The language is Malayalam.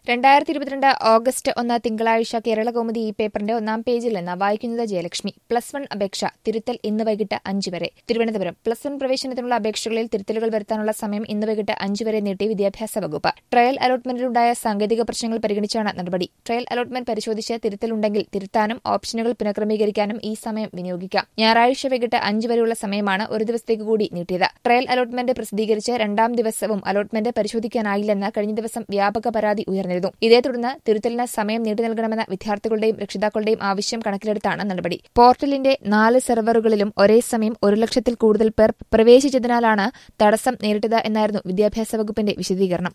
രണ്ടായിരത്തി ഇരുപത്തിരണ്ട് ഓഗസ്റ്റ് ഒന്ന് തിങ്കളാഴ്ച കേരളകൗമുദി ഈ പേപ്പറിന്റെ ഒന്നാം പേജിൽ നിന്ന് വായിക്കുന്നത് ജയലക്ഷ്മി പ്ലസ് വൺ അപേക്ഷ തിരുത്തൽ ഇന്ന് വൈകിട്ട് അഞ്ച് വരെ തിരുവനന്തപുരം പ്ലസ് വൺ പ്രവേശനത്തിനുള്ള അപേക്ഷകളിൽ തിരുത്തലുകൾ വരുത്താനുള്ള സമയം ഇന്ന് വൈകിട്ട് അഞ്ച് വരെ നീട്ടി വിദ്യാഭ്യാസ വകുപ്പ് ട്രയൽ അലോട്ട്മെന്റിലുണ്ടായ സാങ്കേതിക പ്രശ്നങ്ങൾ പരിഗണിച്ചാണ് നടപടി ട്രയൽ അലോട്ട്മെന്റ് പരിശോധിച്ച് തിരുത്തലുണ്ടെങ്കിൽ തിരുത്താനും ഓപ്ഷനുകൾ പുനഃക്രമീകരിക്കാനും ഈ സമയം വിനിയോഗിക്കാം ഞായറാഴ്ച വൈകിട്ട് അഞ്ച് വരെയുള്ള സമയമാണ് ഒരു ദിവസത്തേക്ക് കൂടി നീട്ടിയത് ട്രയൽ അലോട്ട്മെന്റ് പ്രസിദ്ധീകരിച്ച് രണ്ടാം ദിവസവും അലോട്ട്മെന്റ് പരിശോധിക്കാനായില്ലെന്ന് കഴിഞ്ഞ ദിവസം വ്യാപക പരാതി ഉയർന്നിരുന്നു ഇതേ തുടർന്ന് തിരുത്തലിന് സമയം നീട്ടി നൽകണമെന്ന വിദ്യാർത്ഥികളുടെയും രക്ഷിതാക്കളുടെയും ആവശ്യം കണക്കിലെടുത്താണ് നടപടി പോർട്ടലിന്റെ നാല് സെർവറുകളിലും ഒരേ സമയം ഒരു ലക്ഷത്തിൽ കൂടുതൽ പേർ പ്രവേശിച്ചതിനാലാണ് തടസ്സം നേരിട്ടത് എന്നായിരുന്നു വിദ്യാഭ്യാസ വകുപ്പിന്റെ വിശദീകരണം